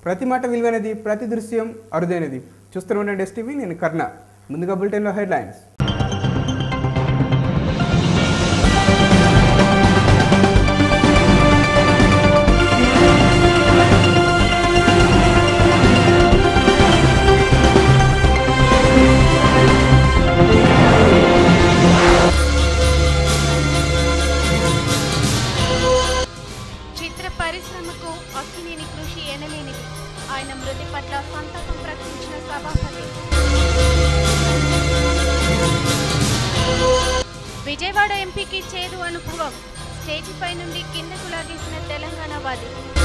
ప్రతి మాట విలువైనది ప్రతి దృశ్యం అరుదైనది చూస్తూనే ఉండండి ఎస్టీవీ నేను కర్ణ ముందుగా బులెటిన్లో హెడ్లైన్స్ చిత్ర పరిశ్రమకు అక్కినేని కృషి ఎనలేనిది ఆయన మృతి పట్ల సంతాపం ప్రకటించిన సభాపతి విజయవాడ ఎంపీకి చేదు అనుభవం స్టేజిపై నుండి కిందకు లాగేసిన తెలంగాణ వాది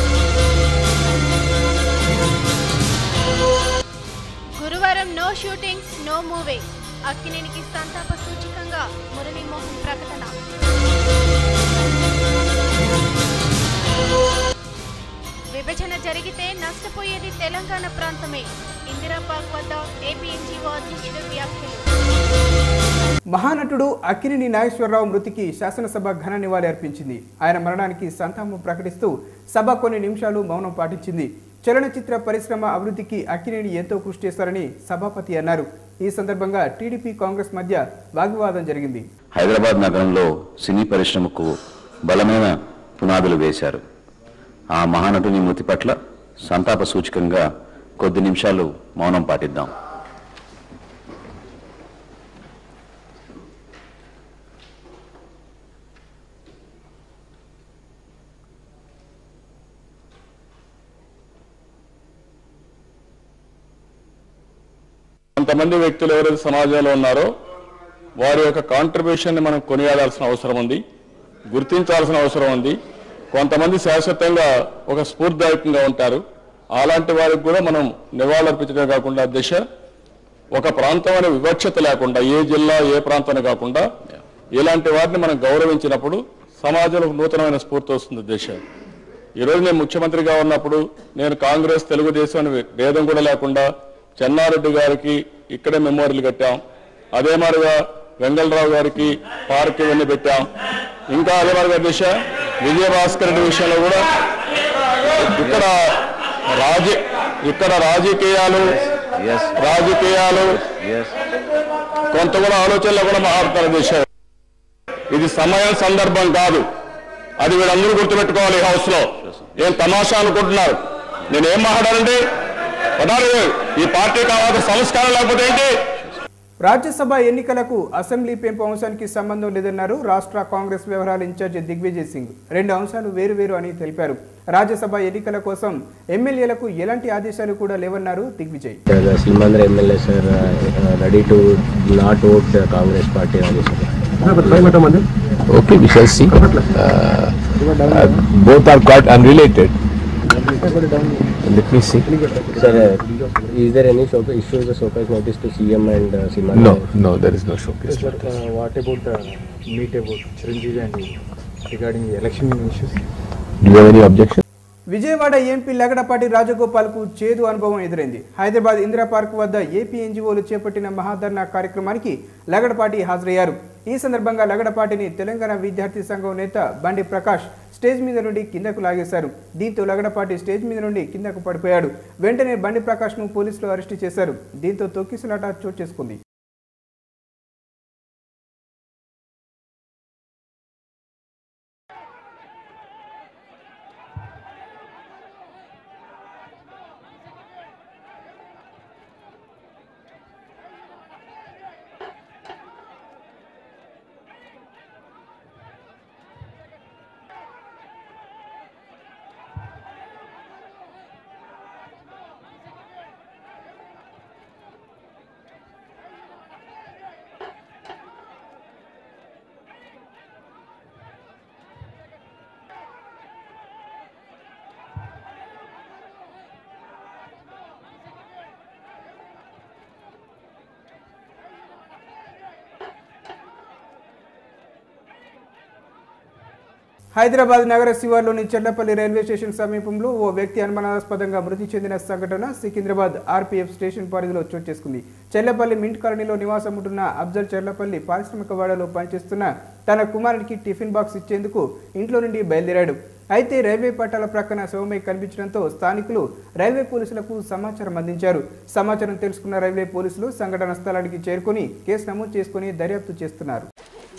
గురువారం నో షూటింగ్స్ నో మూవింగ్ అక్కినేనికి సంతాప సూచికంగా మురళీమోహన్ ప్రకటన విభజన జరిగితే నష్టపోయేది తెలంగాణ ప్రాంతమే ఇందిరా పార్క్ వద్ద ఏపీ ఎన్జీఓ అధ్యక్షుడు వ్యాఖ్యలు మహానటుడు అక్కినేని నాగేశ్వరరావు మృతికి శాసనసభ ఘన నివాళి అర్పించింది ఆయన మరణానికి సంతాపం ప్రకటిస్తూ సభ కొన్ని నిమిషాలు మౌనం పాటించింది చలనచిత్ర పరిశ్రమ అభివృద్ధికి అక్కినేని ఎంతో కృషి చేశారని సభాపతి అన్నారు ఈ సందర్భంగా టీడీపీ కాంగ్రెస్ మధ్య వాగ్వివాదం జరిగింది హైదరాబాద్ నగరంలో సినీ పరిశ్రమకు బలమైన పునాదులు వేశారు ఆ మహానటుని మృతి పట్ల సంతాప సూచకంగా కొద్ది నిమిషాలు మౌనం పాటిద్దాం కొంతమంది వ్యక్తులు ఎవరైతే సమాజంలో ఉన్నారో వారి యొక్క కాంట్రిబ్యూషన్ని మనం కొనియాడాల్సిన అవసరం ఉంది గుర్తించాల్సిన అవసరం ఉంది కొంతమంది శాశ్వతంగా ఒక స్ఫూర్తిదాయకంగా ఉంటారు అలాంటి వారికి కూడా మనం నివాళులర్పించడమే కాకుండా దిశ ఒక ప్రాంతం అనే వివక్షత లేకుండా ఏ జిల్లా ఏ ప్రాంతాన్ని కాకుండా ఇలాంటి వారిని మనం గౌరవించినప్పుడు సమాజంలో ఒక నూతనమైన స్ఫూర్తి వస్తుంది దిశ ఈరోజు నేను ముఖ్యమంత్రిగా ఉన్నప్పుడు నేను కాంగ్రెస్ తెలుగుదేశం అనే భేదం కూడా లేకుండా చెన్నారెడ్డి గారికి ఇక్కడే మెమోరియల్ కట్టాం అదే మాదిరిగా వెంగళరావు గారికి పార్క్ ఇవన్నీ పెట్టాం ఇంకా అదే మాదిరిగా దిశ విజయభాస్కర్ రెడ్డి విషయంలో కూడా ఇక్కడ రాజ ఇక్కడ రాజకీయాలు రాజకీయాలు కొంత కూడా ఆలోచనలో కూడా మారుతారు దిశ ఇది సమయం సందర్భం కాదు అది వీళ్ళందరూ గుర్తుపెట్టుకోవాలి ఈ హౌస్ లో ఏం తమాషా అనుకుంటున్నారు నేనేం మాట్లాడాలండి పదాలు ఈ పార్టీ కావాలి సంస్కారం లేకపోతే ఏంటి రాజ్యసభ ఎన్నికలకు అసెంబ్లీ పెంపు అంశానికి సంబంధం లేదన్నారు రాష్ట్ర కాంగ్రెస్ వ్యవహారాల ఇన్ఛార్జి దిగ్విజయ్ సింగ్ రెండు అంశాలు వేరువేరు అని తెలిపారు రాజ్యసభ ఎన్నికల కోసం ఎమ్మెల్యేలకు ఎలాంటి ఆదేశాలు కూడా లేవన్నారు Digvijay the Silmandra MLAs are uh, ready to not vote the Congress party Rajya Sabha. Okay, we shall see. Uh, uh, both are quite unrelated. Let me see. Sir, uh, is there any show, issue the showcase notice to CM and uh, Silmandra? No, no, there is no showcase. But uh, what about uh, meet about Chiranjeevi and regarding the election issues? Do you have any objection? Vijayawada MP Lagadapati రాజగోపాల్కు చేదు అనుభవం ఎదురైంది Hyderabad Indira park వద్ద AP ఎన్జీఓలు చేపట్టిన మహాధర్నా కార్యక్రమానికి లగడపాటి హాజరయ్యారు ఈ సందర్భంగా లగడపాటిని తెలంగాణ విద్యార్థి సంఘం నేత బండి ప్రకాష్ స్టేజ్ మీద నుండి కిందకు లాగేశారు దీంతో లగడపాటి స్టేజ్ మీద నుండి కిందకు పడిపోయాడు వెంటనే బండి ప్రకాష్ను పోలీసులు అరెస్టు చేశారు దీంతో తొక్కిసలాట చోటు చేసుకుంది హైదరాబాద్ నగర శివార్లోని చెర్లపల్లి రైల్వే స్టేషన్ సమీపంలో ఓ వ్యక్తి అనుమానాస్పదంగా మృతి చెందిన సంఘటన సికింద్రాబాద్ ఆర్పీఎఫ్ స్టేషన్ పరిధిలో చోటు చేసుకుంది చెర్లపల్లి మింట్ కాలనీలో నివాసం ఉంటున్న అఫ్జల్ చెర్లపల్లి పారిశ్రామిక వాడలో పనిచేస్తున్న తన కుమారునికి టిఫిన్ బాక్స్ ఇచ్చేందుకు ఇంట్లో నుండి బయలుదేరాడు అయితే రైల్వే పట్టాల ప్రక్కన శవమై కనిపించడంతో స్థానికులు రైల్వే పోలీసులకు సమాచారం అందించారు సమాచారం తెలుసుకున్న రైల్వే పోలీసులు సంఘటన స్థలానికి చేరుకుని కేసు నమోదు చేసుకుని దర్యాప్తు చేస్తున్నారు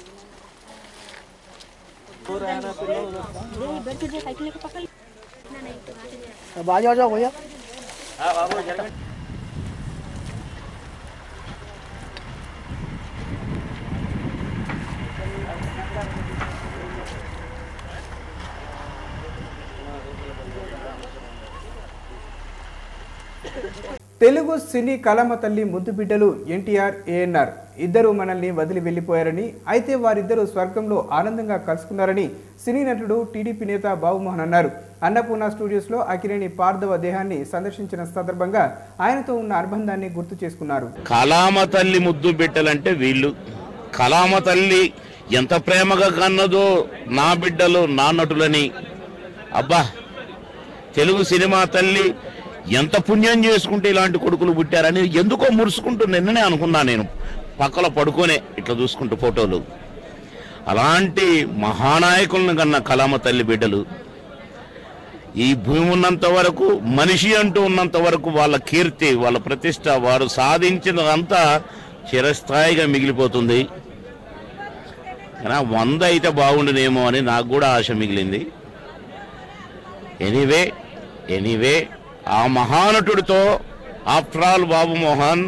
తెలుగు సినీ కళమ తల్లి ముద్దు బిడ్డలు ఎన్టీఆర్ ఏఎన్ఆర్ ఇద్దరు మనల్ని వదిలి వెళ్లిపోయారని అయితే వారిద్దరూ స్వర్గంలో ఆనందంగా కలుసుకున్నారని సినీ నటుడు టీడీపీ నేత బాబుమోహన్ అన్నారు అన్నపూర్ణ స్టూడియోస్లో అకినేని పార్థవ దేహాన్ని సందర్శించిన సందర్భంగా ఆయనతో ఉన్న అనుబంధాన్ని గుర్తు చేసుకున్నారు కలామ తల్లి ముద్దు బిడ్డలంటే వీళ్ళు కలామ తల్లి ఎంత ప్రేమగా కన్నదో నా బిడ్డలు నా నటులని అబ్బా తెలుగు సినిమా తల్లి ఎంత పుణ్యం చేసుకుంటే ఇలాంటి కొడుకులు పుట్టారని ఎందుకో మురుసుకుంటూ నిన్ననే అనుకున్నా నేను పక్కలో పడుకోనే ఇట్లా చూసుకుంటూ ఫోటోలు అలాంటి మహానాయకులను కన్న కలామ తల్లి బిడ్డలు ఈ భూమి ఉన్నంత వరకు మనిషి అంటూ ఉన్నంత వరకు వాళ్ళ కీర్తి వాళ్ళ ప్రతిష్ట వారు సాధించినదంతా చిరస్థాయిగా మిగిలిపోతుంది కానీ వంద అయితే బాగుండునేమో అని నాకు కూడా ఆశ మిగిలింది ఎనీవే ఎనీవే ఆ మహానటుడితో ఆఫ్టర్ ఆల్ బాబు మోహన్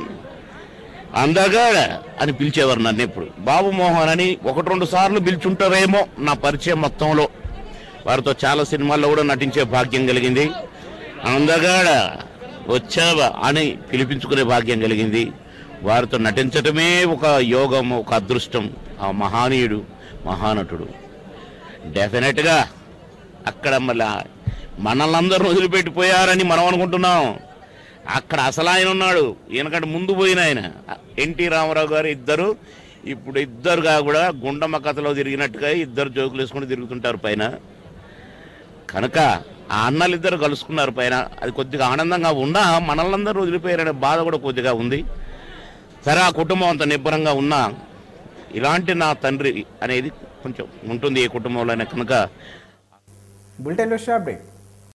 అందగాడ అని పిలిచేవారు నన్ను ఎప్పుడు బాబు మోహన్ అని ఒకటి రెండు సార్లు పిలుచుంటారేమో నా పరిచయం మొత్తంలో వారితో చాలా సినిమాల్లో కూడా నటించే భాగ్యం కలిగింది అందగాడ వచ్చావా అని పిలిపించుకునే భాగ్యం కలిగింది వారితో నటించటమే ఒక యోగం ఒక అదృష్టం ఆ మహానీయుడు మహానటుడు డెఫినెట్గా అక్కడ మళ్ళా మనల్ని వదిలిపెట్టిపోయారని మనం అనుకుంటున్నాం అక్కడ అసలు ఆయన ఉన్నాడు ఈయనకంటే ముందు పోయిన ఆయన ఎన్టీ రామారావు గారు ఇద్దరు ఇప్పుడు ఇద్దరుగా కూడా గుండమ్మ కథలో తిరిగినట్టుగా ఇద్దరు జోకులు వేసుకుని తిరుగుతుంటారు పైన కనుక ఆ అన్నలిద్దరు కలుసుకున్నారు పైన అది కొద్దిగా ఆనందంగా ఉన్నా మనల్నందరూ వదిలిపోయారనే బాధ కూడా కొద్దిగా ఉంది సరే ఆ కుటుంబం అంత నిబ్బరంగా ఉన్నా ఇలాంటి నా తండ్రి అనేది కొంచెం ఉంటుంది ఏ కుటుంబంలోనే కనుక బులెటిన్లో షాప్ బ్రేక్